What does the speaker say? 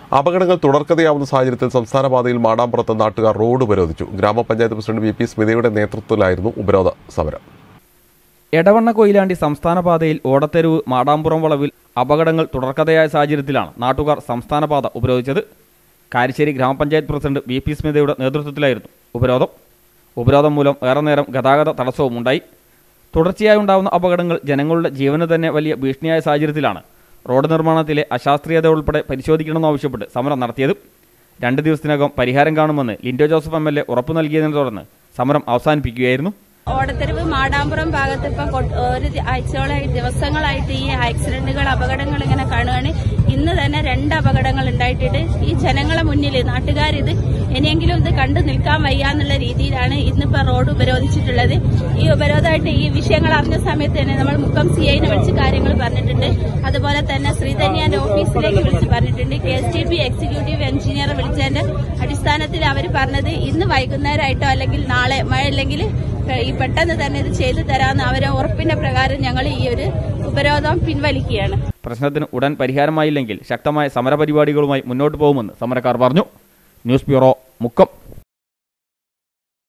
അപകടങ്ങൾ തുടർക്കഥയാവുന്ന സാഹചര്യത്തിൽ സംസ്ഥാന പാതയിൽ മാടാമ്പുറത്ത് നാട്ടുകാർ റോഡ് ഉപരോധിച്ചു ഗ്രാമപഞ്ചായത്ത് പ്രസിഡന്റ് വി പി സ്മിതയുടെ നേതൃത്വത്തിലായിരുന്നു ഉപരോധ സമരം എടവണ്ണ കൊയിലാണ്ടി സംസ്ഥാന പാതയിൽ ഓടത്തെരുവ് മാടാമ്പുറം വളവിൽ അപകടങ്ങൾ തുടർക്കഥയായ സാഹചര്യത്തിലാണ് നാട്ടുകാർ സംസ്ഥാന പാത ഉപരോധിച്ചത് കാരിശ്ശേരി ഗ്രാമപഞ്ചായത്ത് പ്രസിഡന്റ് വി പി സ്മിതയുടെ നേതൃത്വത്തിലായിരുന്നു ഉപരോധം ഉപരോധം മൂലം ഏറെ നേരം ഗതാഗത തടസ്സവും ഉണ്ടായി തുടർച്ചയായി ഉണ്ടാകുന്ന അപകടങ്ങൾ ജനങ്ങളുടെ ജീവന് തന്നെ വലിയ ഭീഷണിയായ സാഹചര്യത്തിലാണ് റോഡ് നിർമ്മാണത്തിലെ അശാസ്ത്രീയത ഉൾപ്പെടെ പരിശോധിക്കണമെന്നാവശ്യപ്പെട്ട് സമരം നടത്തിയത് രണ്ട് ദിവസത്തിനകം പരിഹാരം കാണുമെന്ന് Linto Joseph M L A ഉറപ്പു നൽകിയതിനെ തുടർന്ന് സമരം അവസാനിപ്പിക്കുകയായിരുന്നു ഓടത്തെരുവ് മാടാമ്പുറം ഭാഗത്ത് ഇപ്പം കൊ- ഒരു ആഴ്ചകളായി ദിവസങ്ങളായിട്ട് ഈ ആക്സിഡന്റുകൾ അപകടങ്ങൾ ഇങ്ങനെ കാണുകയാണ് ഇന്ന് തന്നെ രണ്ട് അപകടങ്ങൾ ഉണ്ടായിട്ടുണ്ട് ഈ ജനങ്ങളെ മുന്നിൽ നാട്ടുകാരിത് ഇനിയെങ്കിലും ഇത് കണ്ടു നിൽക്കാൻ വയ്യ എന്നുള്ള രീതിയിലാണ് ഇന്നിപ്പോ റോഡ് ഉപരോധിച്ചിട്ടുള്ളത് ഈ ഉപരോധമായിട്ട് ഈ വിഷയങ്ങൾ അറിഞ്ഞ സമയത്ത് തന്നെ നമ്മൾ മുക്കം സി ഐനെ വിളിച്ച് കാര്യങ്ങൾ പറഞ്ഞിട്ടുണ്ട് അതുപോലെ തന്നെ ശ്രീധന്യാന്റെ ഓഫീസിലേക്ക് വിളിച്ച് പറഞ്ഞിട്ടുണ്ട് K S T P executive എഞ്ചിനീയറെ വിളിച്ചതിന്റെ അടിസ്ഥാനത്തിൽ അവർ പറഞ്ഞത് ഇന്ന് വൈകുന്നേരമായിട്ടോ അല്ലെങ്കിൽ നാളെ മഴ അല്ലെങ്കിൽ ഈ പെട്ടെന്ന് തന്നെ ഇത് ചെയ്തു തരാമെന്ന് അവരെ ഉറപ്പിന്റെ പ്രകാരം ഞങ്ങൾ ഈ ഒരു ഉപരോധം പിൻവലിക്കുകയാണ് പ്രശ്നത്തിന് ഉടൻ പരിഹാരമായില്ലെങ്കിൽ ശക്തമായ സമരപരിപാടികളുമായി മുന്നോട്ട് പോകുമെന്ന് സമരക്കാർ പറഞ്ഞു ന്യൂസ് ബ്യൂറോ മുക്കം